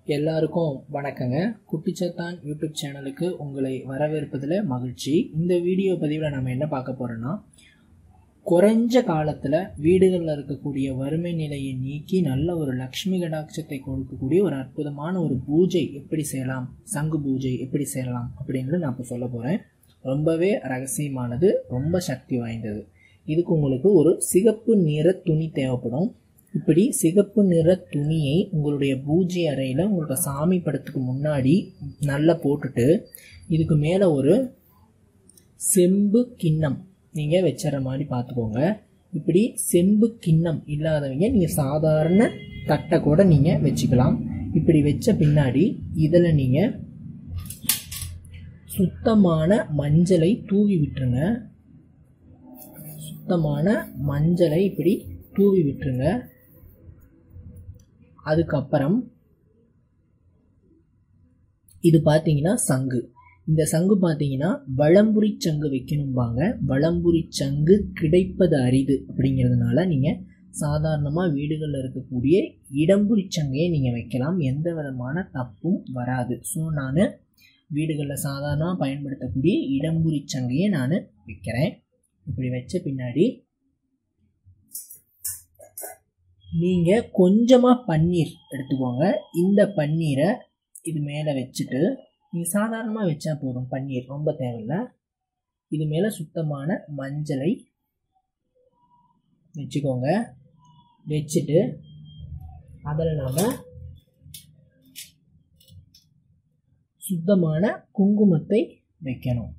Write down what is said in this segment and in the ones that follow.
எல்லாருக்கும் வணக்கங்க குட்டிச்சத்தான் யூடியூப் சேனலுக்கு உங்களை வரவேற்பதில் மகிழ்ச்சி இந்த வீடியோ பதிவில் நம்ம என்ன பார்க்க போகிறோன்னா குறைஞ்ச காலத்தில் வீடுகளில் இருக்கக்கூடிய வறுமை நிலையை நீக்கி நல்ல ஒரு லக்ஷ்மி கடாட்சத்தை கொடுக்கக்கூடிய ஒரு அற்புதமான ஒரு பூஜை எப்படி செய்யலாம் சங்கு பூஜை எப்படி செய்யலாம் அப்படின்றது நான் இப்போ சொல்ல போகிறேன் ரொம்பவே ரகசியமானது ரொம்ப சக்தி வாய்ந்தது இதுக்கு உங்களுக்கு ஒரு சிகப்பு நிற துணி தேவைப்படும் இப்படி சிகப்பு நிற துணியை உங்களுடைய பூஜை அறையில் உங்களோட சாமி படத்துக்கு முன்னாடி நல்லா போட்டுட்டு இதுக்கு மேலே ஒரு செம்பு கிண்ணம் நீங்கள் வச்சுற மாதிரி பார்த்துக்கோங்க இப்படி செம்பு கிண்ணம் இல்லாதவங்க நீங்கள் சாதாரண தட்டை கூட நீங்கள் வச்சுக்கலாம் இப்படி வச்ச பின்னாடி இதில் நீங்கள் சுத்தமான மஞ்சளை தூவி விட்டுருங்க சுத்தமான மஞ்சளை இப்படி தூவி விட்டுருங்க அதுக்கப்புறம் இது பார்த்தீங்கன்னா சங்கு இந்த சங்கு பார்த்தீங்கன்னா வளம்புரி சங்கு வைக்கணும்பாங்க வளம்புரி சங்கு கிடைப்பது அரிது அப்படிங்கிறதுனால நீங்கள் சாதாரணமாக வீடுகளில் இருக்கக்கூடிய இடம்புரி சங்கையை நீங்கள் வைக்கலாம் எந்த விதமான தப்பும் வராது ஸோ நான் வீடுகளில் சாதாரணமாக பயன்படுத்தக்கூடிய இடம்புரி சங்கையை நான் வைக்கிறேன் இப்படி வச்ச பின்னாடி நீங்கள் கொஞ்சமாக பன்னீர் எடுத்துக்கோங்க இந்த பன்னீரை இது மேலே வச்சுட்டு நீங்கள் சாதாரணமாக வச்சா போதும் பன்னீர் ரொம்ப தேவையில்ல இது மேலே சுத்தமான மஞ்சளை வச்சுக்கோங்க வச்சுட்டு அதில் நாம் சுத்தமான குங்குமத்தை வைக்கணும்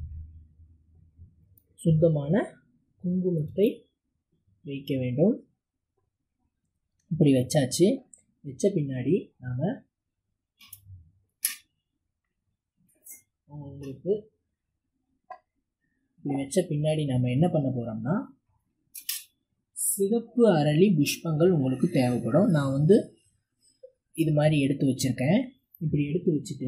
சுத்தமான குங்குமத்தை வைக்க வேண்டும் இப்படி வச்சாச்சு வச்ச பின்னாடி நாம் உங்களுக்கு இப்படி வச்ச பின்னாடி நம்ம என்ன பண்ண போகிறோம்னா சிகப்பு அரளி புஷ்பங்கள் உங்களுக்கு தேவைப்படும் நான் வந்து இது மாதிரி எடுத்து வச்சுருக்கேன் இப்படி எடுத்து வச்சுட்டு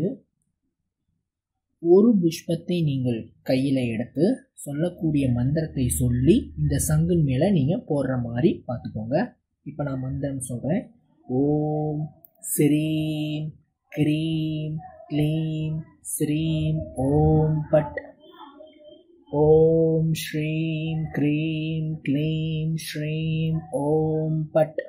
ஒரு புஷ்பத்தை நீங்கள் கையில் எடுத்து சொல்லக்கூடிய மந்திரத்தை சொல்லி இந்த சங்கின் மேலே நீங்கள் போடுற மாதிரி பார்த்துக்கோங்க இப்போ நான் மந்திரம் சொல்கிறேன் ஓம் ஸ்ரீம் க்ரீம் க்ளீம் ஸ்ரீம் ஓம் பட் ஓம் ஸ்ரீம் க்ரீம் க்ளீம் ஸ்ரீம் ஓம் பட்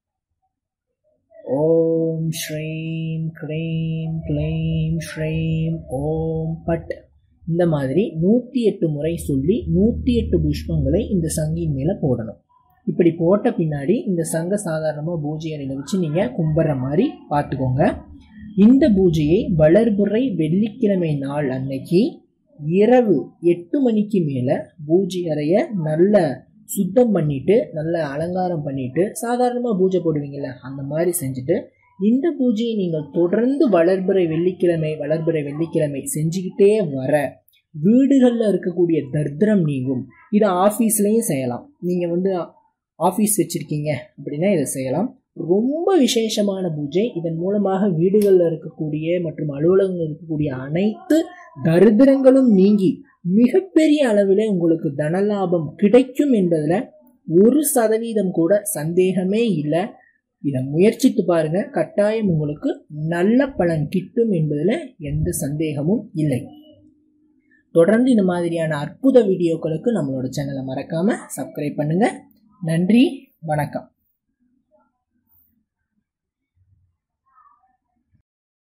ஓம் ஸ்ரீம் க்ரீம் க்ளீம் ஸ்ரீம் ஓம் பட் இந்த மாதிரி நூற்றி எட்டு முறை சொல்லி நூற்றி எட்டு புஷ்பங்களை இந்த சங்கின் மேலே போடணும் இப்படி போட்ட பின்னாடி இந்த சங்க சாதாரணமாக பூஜை அறையில் வச்சு நீங்கள் கும்பிட்ற மாதிரி பார்த்துக்கோங்க இந்த பூஜையை வளர்புறை வெள்ளிக்கிழமை நாள் அன்னைக்கு இரவு எட்டு மணிக்கு மேலே பூஜை அறையை நல்ல சுத்தம் பண்ணிட்டு நல்ல அலங்காரம் பண்ணிட்டு சாதாரணமாக பூஜை போடுவீங்கள்ல அந்த மாதிரி செஞ்சுட்டு இந்த பூஜையை நீங்கள் தொடர்ந்து வளர்பிறை வெள்ளிக்கிழமை வளர்பிறை வெள்ளிக்கிழமை செஞ்சுக்கிட்டே வர வீடுகளில் இருக்கக்கூடிய தர்திரம் நீங்கும் இதை ஆஃபீஸ்லேயும் செய்யலாம் நீங்கள் வந்து ஆஃபீஸ் வச்சுருக்கீங்க அப்படின்னா இதை செய்யலாம் ரொம்ப விசேஷமான பூஜை இதன் மூலமாக வீடுகளில் இருக்கக்கூடிய மற்றும் அலுவலகங்கள் இருக்கக்கூடிய அனைத்து தரித்திரங்களும் நீங்கி மிகப்பெரிய அளவில் உங்களுக்கு தனலாபம் கிடைக்கும் என்பதில் ஒரு சதவீதம் கூட சந்தேகமே இல்லை இதை முயற்சித்து பாருங்க கட்டாயம் உங்களுக்கு நல்ல பலன் கிட்டும் என்பதில் எந்த சந்தேகமும் இல்லை தொடர்ந்து இந்த மாதிரியான அற்புத வீடியோக்களுக்கு நம்மளோட சேனலை மறக்காம சப்ஸ்கிரைப் பண்ணுங்க நன்றி வணக்கம்